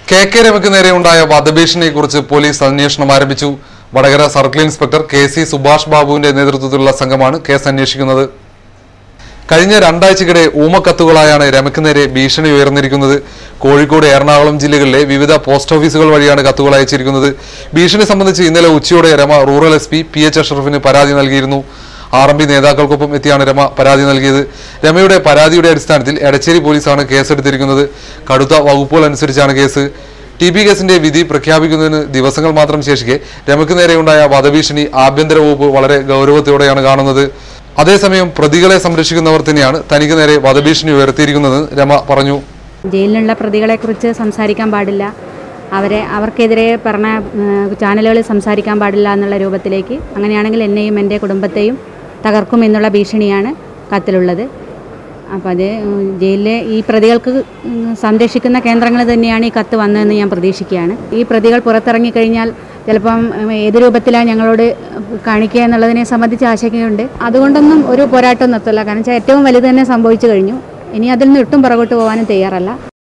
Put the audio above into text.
K K രമയ്ക്ക് നേരെ ഉണ്ടായ വധഭീഷണിയെക്കുറിച്ച് police അന്വേഷണം ആരംഭിച്ചു Vadakara circle inspector K C Subhash ബാബുവിന്റെ നേതൃത്വത്തിലുള്ള സംഘമാണ് കേസ് അന്വേഷിക്കുന്നത് കഴിഞ്ഞ രണ്ടാഴ്ചക്കിടെ ഊമക്കത്തുകളായാണ് രമയ്ക്ക് നേരെ ഭീഷണി ഉയർന്നിരിക്കുന്നത് കോഴിക്കോട് എറണാകുളം ജില്ലകളിലെ വിവിധ പോസ്റ്റ് ഓഫീസുകൾ വഴിയാണ് കത്തുകൾ അയച്ചിരിക്കുന്നത് ഭീഷണി സംബന്ധിച്ച് ഇന്നലെ ഉച്ചയോടെ Rema rural S P P H അഷ്റഫിന് പരാതി നൽകിയിരുന്നു ആർ എം പി നേതാക്കൾക്കൊപ്പം എത്തിയാണ് രമ പരാതി നൽകിയത് രമയുടെ പരാതിയുടെ അടിസ്ഥാനത്തിൽ എടച്ചേരി പോലീസാണ് കേസെടുത്തിരിക്കുന്നത് കടുത്ത വകുപ്പുകൾ അനുസരിച്ചാണ് കേസ് ടി പി കേസിന്റെ വിധി പ്രഖ്യാപിക്കുന്നതിന് ദിവസങ്ങൾ മാത്രം ശേഷിക്കെ രമയ്ക്ക് നേരെയുണ്ടായ വധഭീഷണി ആഭ്യന്തര വകുപ്പ് വളരെ ഗൗരവത്തോടെയാണ് കാണുന്നത് അതേസമയം പ്രതികളെ സംരക്ഷിക്കുന്നവർ തന്നെയാണ് തനിക്ക് നേരെ വധഭീഷണി ഉയർത്തിയിരിക്കുന്നതെന്ന് രമ പറഞ്ഞു ജയിലിലുള്ള പ്രതികളെക്കുറിച്ച് സംസാരിക്കാൻ പാടില്ല അവരെ അവർക്കെതിരെ പറഞ്ഞ ചാനലുകളിൽ സംസാരിക്കാൻ പാടില്ല എന്നുള്ള രൂപത്തിലേക്ക് അങ്ങനെയാണെങ്കിൽ എന്നെയും എൻ്റെ കുടുംബത്തെയും തകർക്കും എന്നുള്ള ഭീഷണിയാണ് കത്തിലുള്ളത് അപ്പോൾ അത് ഉം, ജയിലിലെ ഈ പ്രതികൾക്ക് ഉം, സംരക്ഷിക്കുന്ന കേന്ദ്രങ്ങൾ തന്നെയാണ് ഈ കത്ത് വന്നതെന്ന് ഞാൻ പ്രതീക്ഷിക്കുകയാണ് ഈ പ്രതികൾ പുറത്തിറങ്ങിക്കഴിഞ്ഞാൽ ചിലപ്പം ഉം, ഏത് രൂപത്തിലാണ് ഞങ്ങളോട് കാണിക്കുക എന്നുള്ളതിനെ സംബന്ധിച്ച് ആശങ്കയുണ്ട് അതുകൊണ്ടൊന്നും ഒരു പോരാട്ടം നിർത്തില്ല കാരണം വെച്ചാൽ ഏറ്റവും വലുത് തന്നെ സംഭവിച്ചു കഴിഞ്ഞു ഇനി അതിൽ നിന്ന് ഒട്ടും പുറകോട്ട് പോകാനും തയ്യാറല്ല